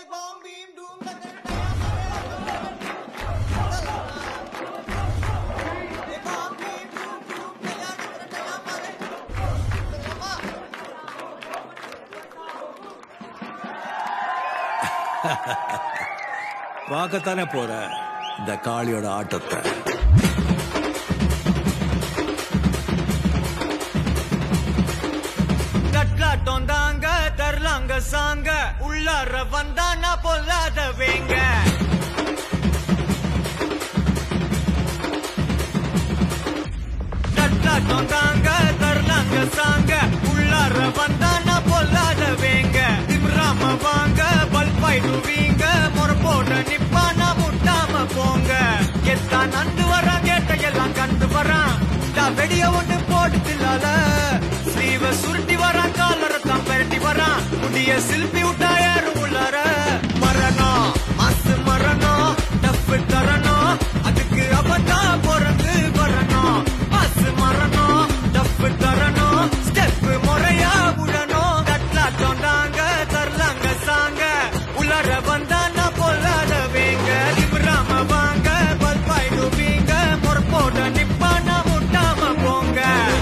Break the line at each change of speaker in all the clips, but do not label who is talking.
பார்க்கத்தானே போற இந்த காளியோட ஆட்டத்தை
கட்லாட்டம் தாங்க தரலாங்க சாங்க உள்ளார வந்தானா பொல்லாத வேங்க கட்லாட்டம் தாங்க தரலாங்க சாங்க உள்ளார வந்தானா பொல்லாத வேங்க திம்ராம வாங்க பல்பாயிடுவீங்க முறப்போட நிப்பானா முட்டாம போங்க எத்தான் நந்து வரான் கேட்டையெல்லாம் கண்டு வரான் நான் வெடிய ஒண்ணு போட்டுலால ஸ்லீவ சுருட்டி வரான் காலரை தான் பெரட்டி வரான் முடிய சில்பி விட்டா யாரும் உள்ளார மரணம் மாசு மரணம் டப்பு தரணும் அதுக்கு அவதான் பிறந்து வரணும் மாசு மரணம் டப்பு தரணும் ஸ்டெப் முறையா விடணும் கட்லாட்டம் தாங்க தரலாங்க சாங்க உள்ளார வந்தானா பொல்லாத வேங்க லிபராம வாங்க பல்பாயிடுவீங்க முறப்போட நிப்பானா முட்டாம போங்க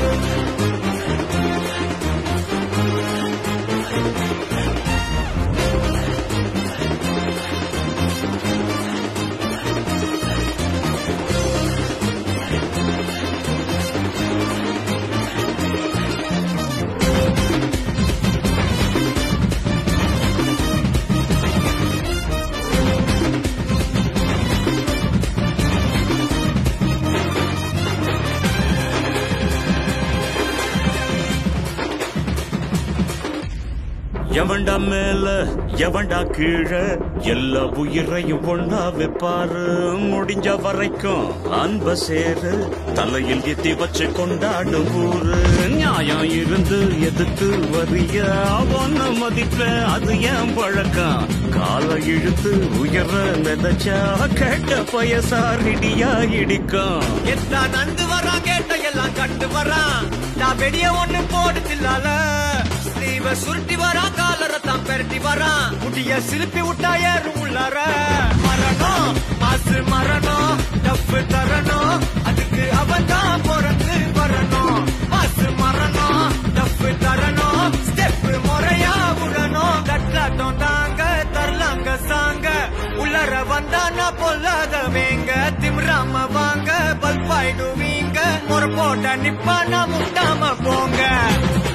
எவன்டா மேல எவன்டா கீழே எல்லா உயிரையும் ஒண்ணா வைப்பாரு முடிஞ்ச வரைக்கும் அன்ப சேரு தலையில் எத்தி வச்சு கொண்டாடும் ஊரு நியாயம் இருந்து எதுக்கு வரிய அவன மதிப்ப அது ஏன் பழக்கம் காலை இழுத்து உயர மிதச்சா கேட்ட பயசாரிடியா இடிக்கும்
எத்தா நந்து வரான் கேட்ட எல்லாம் கண்டு வரான் நான் வெடிய ஒண்ணு போடுதில்லால ஸ்லீவ சுருட்டி வரான் காலரை தான் பெரட்டி வரான் முடிய சிலுப்பி விட்டா ஏறும் உள்ளார மரணம் மாசு மரணம் டப்பு தரணும் அதுக்கு அவன் தான் பிறந்து வரணும் மாசு மரணம் டப்பு தரணும் ஸ்டெப் முறையா விடணும் கட்லாட்டம் தாங்க தரலாங்க சாங்க உள்ளர வந்தானா பொல்லாத வேங்க திம்ராம வாங்க பல்பாயிடுவீங்க முறை போட்ட நிப்பானா முட்டாம போங்க